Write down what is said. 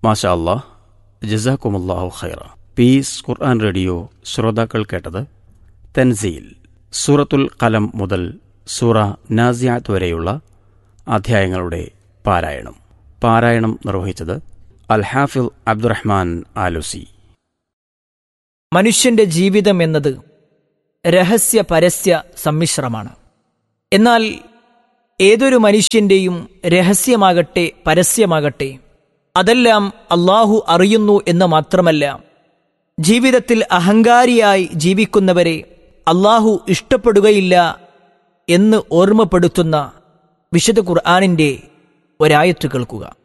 മാഷാ അല്ലാഹ് ജസാക്കുമുല്ലാഹു ഖൈറ പീസ് ഖുർആൻ റേഡിയോ ശ്രോതാക്കൾ കേട്ടത് തൻസീൽ സൂറത്തുൽ കലം മുതൽ സൂറ നാസിയാത്ത് വരെയുള്ള അധ്യായങ്ങളുടെ പാരായണം പാരായണം നിർവഹിച്ചത് അൽ ഹാഫിൽ അബ്ദുറഹ്മാൻ ആലുസി മനുഷ്യന്റെ ജീവിതം എന്നത് രഹസ്യ പരസ്യ സമ്മിശ്രമാണ് എന്നാൽ ഏതൊരു മനുഷ്യന്റെയും രഹസ്യമാകട്ടെ പരസ്യമാകട്ടെ അതെല്ലാം അള്ളാഹു അറിയുന്നു എന്ന് മാത്രമല്ല ജീവിതത്തിൽ അഹങ്കാരിയായി ജീവിക്കുന്നവരെ അള്ളാഹു ഇഷ്ടപ്പെടുകയില്ല എന്ന് ഓർമ്മപ്പെടുത്തുന്ന വിശുദ്ധ ഖുർആാനിന്റെ ഒരായത്ത് കേൾക്കുക